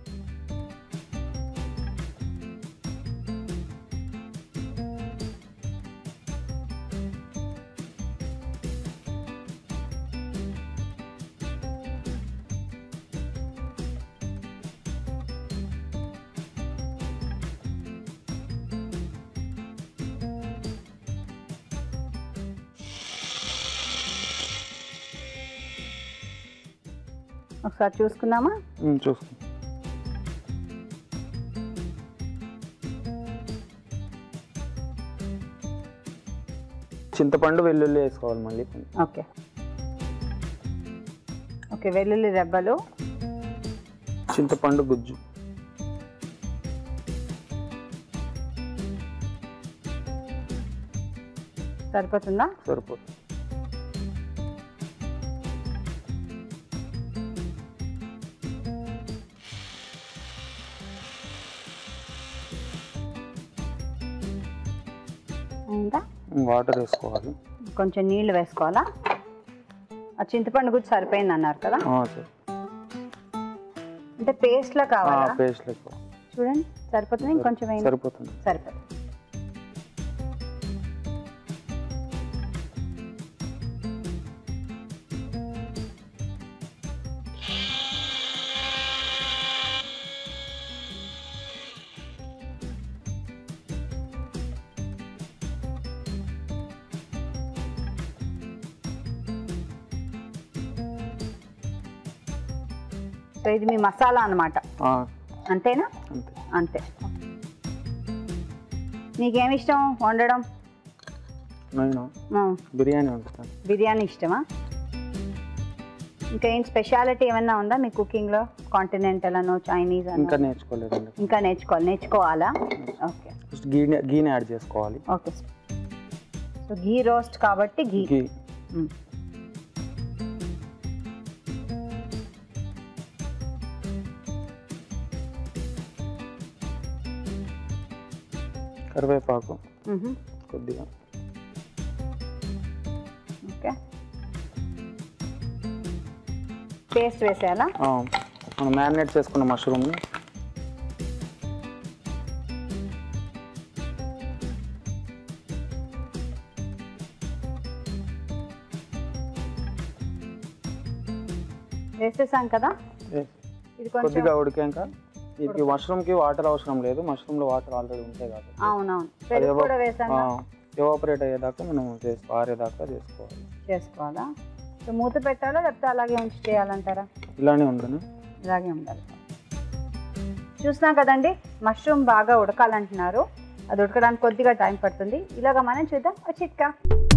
ఒకసారి చూసుకుందామా ఉమ్, చూసుకో చింతపండు వెల్లుల్లి వేసుకోవాలి మళ్ళీ కొంచెం. ఓకే ఓకే వెల్లుల్లి రెబ్బలు చింతపండు గుజ్జు సరిపోతుందా సరిపోతుంది అయిందా వాటర్ వేసుకోవాలి కొంచెం నీళ్లు వేసుకోవాలా ఆ చింతపండు గుజ్జు సరిపోయింది అన్నారు కదా ఆ, సరే అంటే పేస్ట్లో కావాలా పేస్ట్ లెక్క చూడండి సరిపోతుంది ఇంకొంచెం వేయండి సరిపోతుంది సరిపోతుంది సో ఇది మీ మసాలా అన్నమాట ఆ, అంతేనా అంతే అంతే నీకేమి ఇష్టం వండడం నేను ఆ, బిర్యానీ వండుతాను బిర్యానీ ఇష్టమా ఇంకా ఏం స్పెషాలిటీ ఏమన్నా ఉందా మీ కుకింగ్లో కాంటినెంటల్ అనో చైనీస్ అనో ఇంకా నేర్చుకోలేదండి ఇంకా నేర్చుకోవాలి నేర్చుకోవాలా ఓకే ఫస్ట్ గీని గీని యాడ్ చేసుకోవాలి ఓకే సో ఘీ రోస్ట్ కాబట్టి ఘీ గీ మ్. కరివేపాకు మ్హూ. కొద్దిగా ఓకే పేస్ట్ వేసేయాలా ఆ, మనం మ్యారినేట్ చేసుకున్న మష్రూమ్ని వేసేసాం కదా వేసి ఇది కొంచెం కొద్దిగా ఉడికాక ఇది మష్రూమ్కి వాటర్ అవసరం లేదు మష్రూమ్లో వాటర్ ఆల్రెడీ ఉంటాయి కాబట్టి అవునవును పెరుగు ఎవ- కూడా వేసాం ఆ, ఎవాపరేట్ అయ్యేదాకా మనం చేసుకో ఆరేదాకా చేసుకోవాలి చేసుకోవాలా సో మూత పెట్టాలా లేకపోతే అలాగే ఉంచి చేయాలంటారా ఇలానే ఉంటుంది ఇలాగే ఉండాలి చూసినా కదండి మష్రూమ్ బాగా ఉడకాలంటున్నారు అది ఉడకడానికి కొద్దిగా టైం పడుతుంది ఇలాగ మనం చూద్దాం ఒక చిట్కా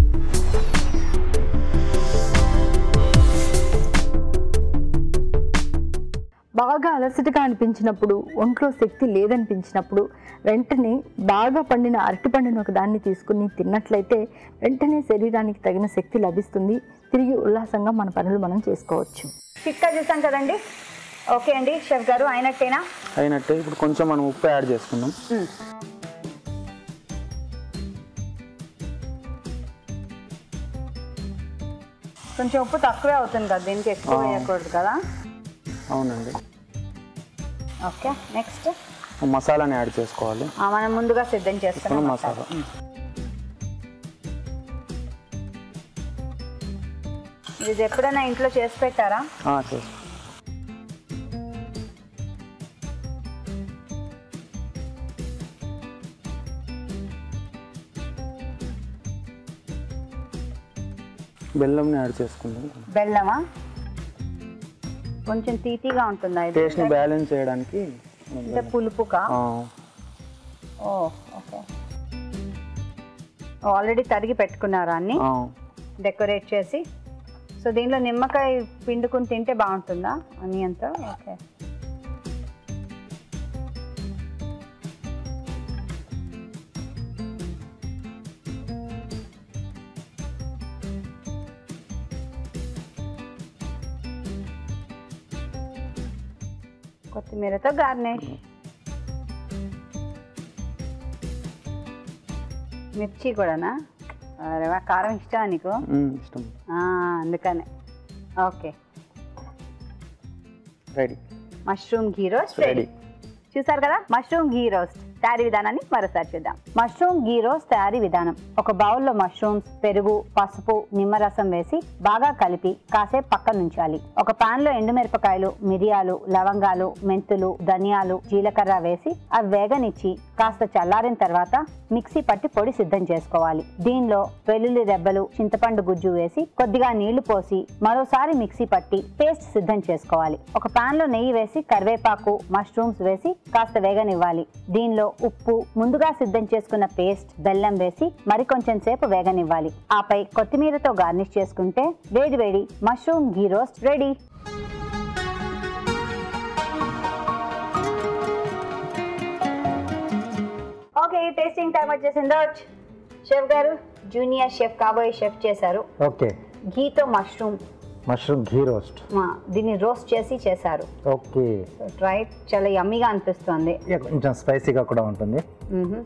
బాగా అలసటగా అనిపించినప్పుడు ఒంట్లో శక్తి లేదనిపించినప్పుడు వెంటనే బాగా పండిన అరటిపండును ఒక దాన్ని తీసుకుని తిన్నట్లయితే వెంటనే శరీరానికి తగిన శక్తి లభిస్తుంది తిరిగి ఉల్లాసంగా మన పనులు మనం చేసుకోవచ్చు చిట్కా చూసాం కదండి ఓకే అండి షెఫ్ గారు అయినట్టేనా అయినట్టే ఇప్పుడు కొంచెం మనం ఉప్పు యాడ్ చేసుకుందాం మ్. కొంచెం ఉప్పు తక్కువే అవుతుంది కదా దీనికి ఎక్కువ ఆ. వేయకూడదు కదా అవునండి ఓకే నెక్స్ట్ మసాలాని యాడ్ చేసుకోవాలి మనం ముందుగా సిద్ధం చేసుకున్న చేసుకున్న మసాలా మసాలా. ఇది ఎప్పుడైనా ఇంట్లో చేసి పెట్టారా ఆ, చేసి బెల్లంని యాడ్ చేసుకుందాం బెల్లమా కొంచెం తీతిగా ఉంటుందా ఇది టేస్ట్ని బ్యాలెన్స్ చేయడానికి మనం అంటే బెల్లం- పులుపుగా ఆ, ఓ ఓకే ఆల్రెడీ తరిగి పెట్టుకున్నారా అన్ని ఆ, డెకరేట్ చేసి సో దీనిలో నిమ్మకాయ పిండుకుని తింటే బాగుంటుందా అని అంత ఓకే కొత్తిమీరతో గార్నిష్ మిర్చి కూడానా అరే వా, కారం ఇష్టమా నీకు మ్మ్, ఇష్టం ఆ, అందుకనే okay ready mushroom ghee roast ready ready చూసారు కదా మష్రూమ్ ఘీ రోస్ట్ తయారీ విధానాన్ని మరోసారి చూద్దాం మష్రూమ్ ఘీ రోస్ట్ తయారీ విధానం ఒక బౌల్లో మష్రూమ్స్ పెరుగు పసుపు నిమ్మరసం వేసి బాగా కలిపి కాసేపు పక్కన ఉంచాలి ఒక పాన్ లో ఎండుమిరపకాయలు మిరియాలు లవంగాలు మెంతులు ధనియాలు జీలకర్ర వేసి అవి వేగనిచ్చి కాస్త చల్లారిన తర్వాత మిక్సీ పట్టి పొడి సిద్ధం చేసుకోవాలి దీనిలో వెల్లుల్లి రెబ్బలు చింతపండు గుజ్జు వేసి కొద్దిగా నీళ్లు పోసి మరోసారి మిక్సీ పట్టి పేస్ట్ సిద్ధం చేసుకోవాలి ఒక పాన్ లో నెయ్యి వేసి కరివేపాకు మష్రూమ్స్ వేసి కాస్త వేగనివ్వాలి దీనిలో ఉప్పు ముందుగా సిద్ధం చేసుకున్న పేస్ట్ బెల్లం వేసి మరికొంచెం సేపు వేగనివ్వాలి ఆపై కొత్తిమీరతో గార్నిష్ చేసుకుంటే వేడి వేడి mushroom ghee roast ready okay tasting time వచ్చేసింది షెఫ్ గారు జూనియర్ షెఫ్ కాబోయే షెఫ్ చేశారు ఓకే ఘీతో మష్రూమ్ మష్రూమ్ ఘీ రోస్ట్ దీన్ని రోస్ట్ చేసి చేశారు ఓకే ట్రై చాలా యమ్మీగా అనిపిస్తుంది ఇక కొంచెం స్పైసీగా కూడా ఉంటుంది మ్మ్.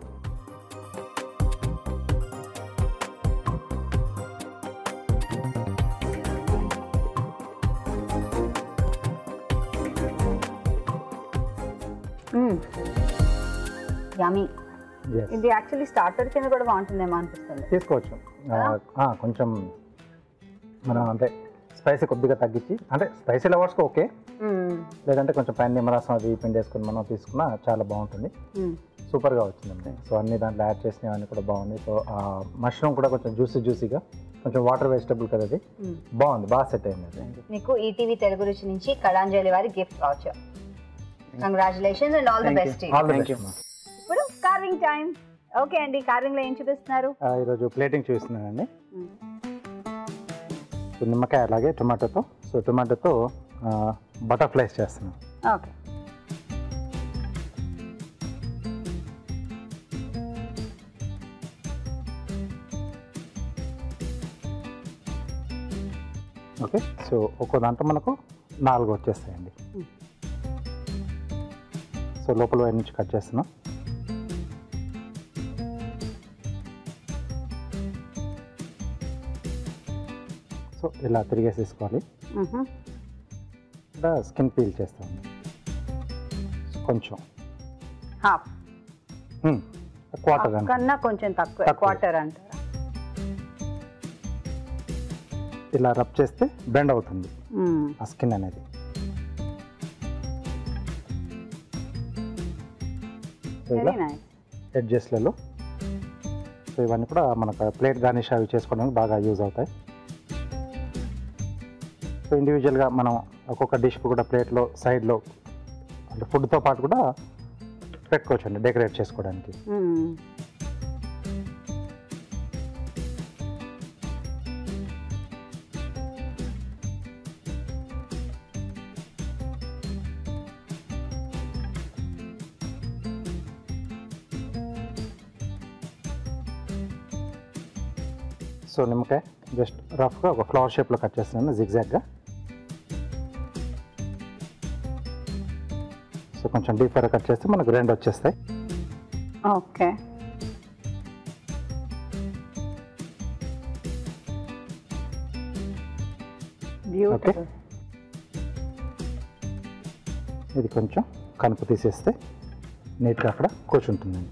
మ్మ్. Yummy Yes. ఇది యాక్చువల్లీ స్టార్టర్ కింద కూడా బాగుంటుందేమో అనిపిస్తుంది తీసుకోవచ్చు ఆ, ఆ, కొంచెం మనం అంటే స్పైసీ కొద్దిగా తగ్గించి అంటే స్పైసీ లవర్స్కి ఓకే మ్మ్. లేదంటే కొంచెం పైన నిమ్మరసం అది పిండి వేసుకుని మనం తీసుకున్నా చాలా బాగుంటుంది మ్మ్. సూపర్గా వచ్చిందండి సో అన్ని దాంట్లో యాడ్ చేసినవన్నీ కూడా బాగుంది సో మష్రూమ్ కూడా కొంచెం జ్యూసీ జ్యూసీగా కొంచెం వాటర్ వెజిటబుల్ కదా అది మ్మ్. బాగుంది బాగా సెట్ అయింది అది మీకు ఈటీవీ తెలుగు రుచి నుంచి కళాంజలి వారి gift voucher congratulations and all the Thank you. Best all the Thank you. Best ఇప్పుడు కార్వింగ్ టైం ఓకే అండి కార్వింగ్ లో ఏం చూపిస్తున్నారు ఈరోజు ప్లేటింగ్ చూస్తున్నానండి మ్మ్. సో నిమ్మకాయ అలాగే టొమాటోతో సో టొమాటోతో బటర్ఫ్లైస్ చేస్తున్నాను ఓకే ఓకే సో ఒక్కో దాంట్లో మనకు నాలుగు వచ్చేస్తాయండి మ్మ్. సో లోపల వైపు నుంచి కట్ చేస్తున్నాం సో ఇలా తిరిగేసేసుకోవాలి ఇలా స్కిన్ పీల్ చేస్తాం కొంచెం హాఫ్ క్వార్టర్ కన్నా కొంచెం తక్కువ తక్కువ. క్వార్టర్ అంటారా ఇలా రబ్ చేస్తే బెండ్ అవుతుంది మ్మ్. ఆ స్కిన్ అనేది సో ఇలా వెరీ నైస్ ఎడ్జెస్లలో సో ఇవన్నీ కూడా మనకు ప్లేట్ గార్నిష్ అవి చేసుకోవడానికి బాగా యూజ్ అవుతాయి సో ఇండివిజువల్గా మనం ఒక్కొక్క డిష్కి కూడా ప్లేట్లో సైడ్లో అంటే ఫుడ్తో పాటు కూడా పెట్టుకోవచ్చు అండి డెకరేట్ చేసుకోవడానికి మ్మ్. సో నిమ్మకాయ జస్ట్ రఫ్గా ఒక ఫ్లవర్ షేప్లో కట్ చేస్తున్నాను జిగ్జాగ్గా సో కొంచెం డీప్గా కట్ చేస్తే మనకు రెండు వచ్చేస్తాయి ఓకే బ్యూటిఫుల్ ఇది కొంచెం కనుపు తీసేస్తే నీట్గా అక్కడ కూర్చుంటుందండి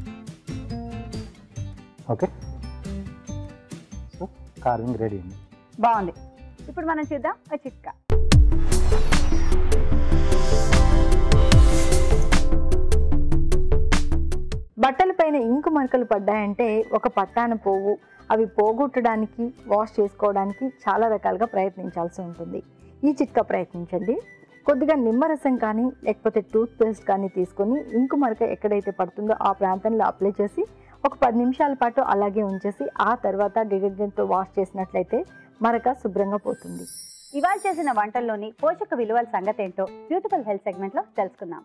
ఓకే సో కార్వింగ్ రెడీ అండి బాగుంది ఇప్పుడు మనం చూద్దాం ఒక చిట్కా బట్టల పైన ఇంకు మరకలు పడ్డాయంటే ఒక పట్టాన పోవు అవి పోగొట్టడానికి వాష్ చేసుకోవడానికి చాలా రకాలుగా ప్రయత్నించాల్సి ఉంటుంది ఈ చిట్కా ప్రయత్నించండి కొద్దిగా నిమ్మరసం కానీ లేకపోతే టూత్ పేస్ట్ కానీ తీసుకొని ఇంకు మరక ఎక్కడైతే పడుతుందో ఆ ప్రాంతంలో అప్లై చేసి ఒక పది నిమిషాల పాటు అలాగే ఉంచేసి ఆ తర్వాత డిటర్జెంట్తో వాష్ చేసినట్లయితే మరక శుభ్రంగా పోతుంది ఇవాళ చేసిన వంటల్లోని పోషక విలువల సంగతి ఏంటో బ్యూటిఫుల్ హెల్త్ సెగ్మెంట్ లో తెలుసుకుందాం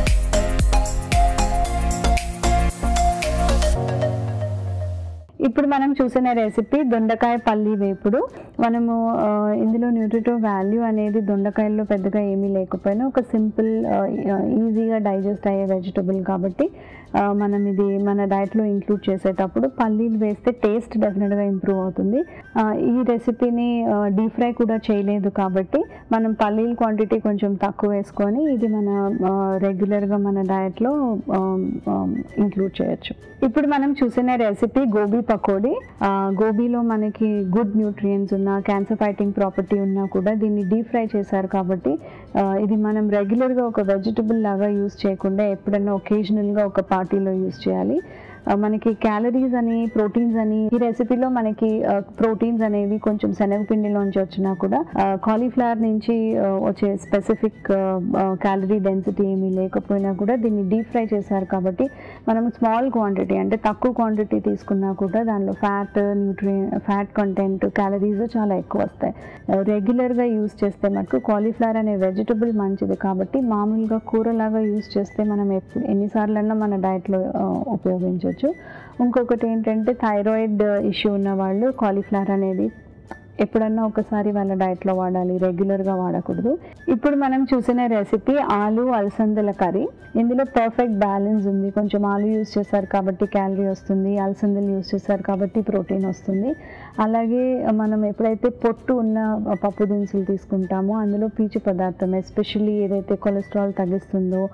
ఇప్పుడు మనం చూసిన రెసిపీ దొండకాయ పల్లి వేపుడు మనము ఆ, ఇందులో న్యూట్రిటివ్ వాల్యూ అనేది దొండకాయల్లో పెద్దగా ఏమీ లేకపోయినా ఒక సింపుల్ ఈజీగా డైజెస్ట్ అయ్యే వెజిటబుల్ కాబట్టి ఆ, మనం ఇది మన డైట్లో ఇంక్లూడ్ చేసేటప్పుడు పల్లీలు వేస్తే టేస్ట్ డెఫినెట్గా ఇంప్రూవ్ అవుతుంది ఆ, ఈ రెసిపీని డీప్ ఫ్రై కూడా చేయలేదు కాబట్టి మనం పల్లీల క్వాంటిటీ కొంచెం తక్కువ వేసుకొని ఇది మన రెగ్యులర్గా మన డయట్లో ఇంక్లూడ్ చేయొచ్చు ఇప్పుడు మనం చూసిన రెసిపీ గోబీ పకోడీ ఆ, గోబీలో మనకి గుడ్ న్యూట్రియంట్స్ ఉన్న క్యాన్సర్ ఫైటింగ్ ప్రాపర్టీ ఉన్నా కూడా దీన్ని డీప్ ఫ్రై చేశారు కాబట్టి ఆ, ఇది మనం రెగ్యులర్గా ఒక వెజిటబుల్ లాగా యూస్ చేయకుండా ఎప్పుడన్నా ఒకేజనల్గా ఒక పార్టీలో యూస్ చేయాలి ఆ, మనకి క్యాలరీస్ అని ప్రోటీన్స్ అని ఈ రెసిపీలో మనకి ప్రోటీన్స్ అనేవి కొంచెం శనగపిండిలోంచి వచ్చినా కూడా కాలీఫ్లవర్ నుంచి ఆ, వచ్చే స్పెసిఫిక్ క్యాలరీ డెన్సిటీ ఏమీ లేకపోయినా కూడా దీన్ని డీప్ ఫ్రై చేశారు కాబట్టి మనం స్మాల్ క్వాంటిటీ అంటే తక్కువ క్వాంటిటీ తీసుకున్నా కూడా దానిలో ఫ్యాట్ న్యూట్రి ఫ్యాట్ కంటెంట్ క్యాలరీస్ చాలా ఎక్కువ వస్తాయి రెగ్యులర్గా యూస్ చేస్తే మటుకు కాలీఫ్లవర్ అనే వెజిటబుల్ మంచిది కాబట్టి మామూలుగా కూరలాగా యూస్ చేస్తే మనం ఎప్పుడు ఎన్నిసార్లన్నా మన డైట్లో ఉపయోగించవచ్చు ఇంకొకటి ఏంటంటే థైరాయిడ్ ఇష్యూ ఉన్న వాళ్ళు కాలీఫ్లవర్ అనేది ఎప్పుడన్నా ఒకసారి వాళ్ళ డైట్లో వాడాలి రెగ్యులర్గా వాడకూడదు ఇప్పుడు మనం చూసిన రెసిపీ ఆలు అలసందల కర్రీ ఇందులో పర్ఫెక్ట్ బ్యాలెన్స్ ఉంది కొంచెం ఆలు యూస్ చేశారు కాబట్టి క్యాలరీ వస్తుంది అలసందలు యూస్ చేశారు కాబట్టి ప్రోటీన్ వస్తుంది అలాగే మనం ఎప్పుడైతే పొట్టు ఉన్న పప్పు దినుసులు తీసుకుంటామో అందులో పీచు పదార్థం ఎస్పెషల్లీ ఏదైతే కొలెస్ట్రాల్ తగ్గిస్తుందో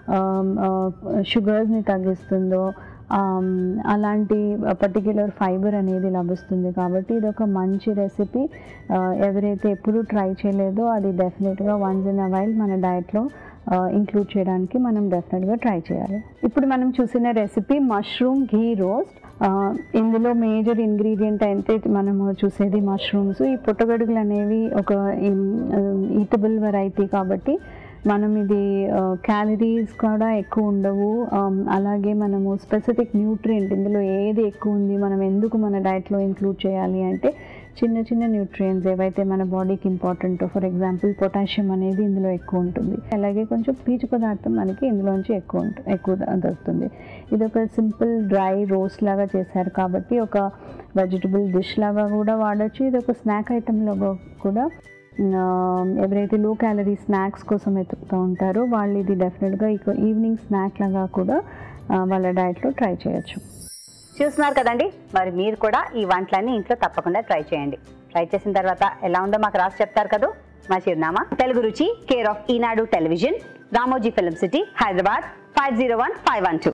షుగర్స్ని తగ్గిస్తుందో ఆమ్, అలాంటి పర్టిక్యులర్ ఫైబర్ అనేది లభిస్తుంది కాబట్టి ఇది ఒక మంచి రెసిపీ ఎవరైతే ఎప్పుడు ట్రై చేయలేదో అది డెఫినెట్గా వన్స్ ఇన్ అ వైల్ మన డయట్లో ఇంక్లూడ్ చేయడానికి మనం డెఫినెట్గా ట్రై చేయాలి ఇప్పుడు మనం చూసిన రెసిపీ మష్రూమ్ ఘీ రోస్ట్ ఇందులో మేజర్ ఇంగ్రీడియంట్ అయితే మనము చూసేది మష్రూమ్స్ ఈ పుట్టగొడుగులు అనేవి ఒక ఈటబుల్ వెరైటీ కాబట్టి మనం ఇది క్యాలరీస్ కూడా ఎక్కువ ఉండవు ఆమ్, అలాగే మనము స్పెసిఫిక్ న్యూట్రియంట్ ఇందులో ఏది ఎక్కువ ఉంది మనం ఎందుకు మన డైట్లో ఇంక్లూడ్ చేయాలి అంటే చిన్న చిన్న న్యూట్రియంట్స్ ఏవైతే మన బాడీకి ఇంపార్టెంటో ఫర్ ఎగ్జాంపుల్ పొటాషియం అనేది ఇందులో ఎక్కువ ఉంటుంది అలాగే కొంచెం పీచు పదార్థం మనకి ఇందులోంచి ఎక్కువ ఉంటుంది ఎక్కువ దొరుకుతుంది ఇది ఒక సింపుల్ డ్రై రోస్ట్ లాగా చేశారు కాబట్టి ఒక వెజిటబుల్ డిష్ లాగా కూడా వాడచ్చు ఇది ఒక స్నాక్ ఐటెంలో కూడా ఆ, ఎవరైతే లో క్యాలరీ స్నాక్స్ కోసం వెతుకుతూ ఉంటారో వాళ్ళు ఇది డెఫినెట్గా ఇక ఈవినింగ్ స్నాక్ లాగా కూడా ఆ, వాళ్ళ డైట్లో ట్రై చేయొచ్చు చూస్తున్నారు కదండి మరి మీరు కూడా ఈ వంటలన్నీ ఇంట్లో తప్పకుండా ట్రై చేయండి ట్రై చేసిన తర్వాత ఎలా ఉందో మాకు రాసి చెప్తారు కదా మా చిరునామా Telugu Ruchi care of Eenadu television Ramoji film city Hyderabad five zero one five one two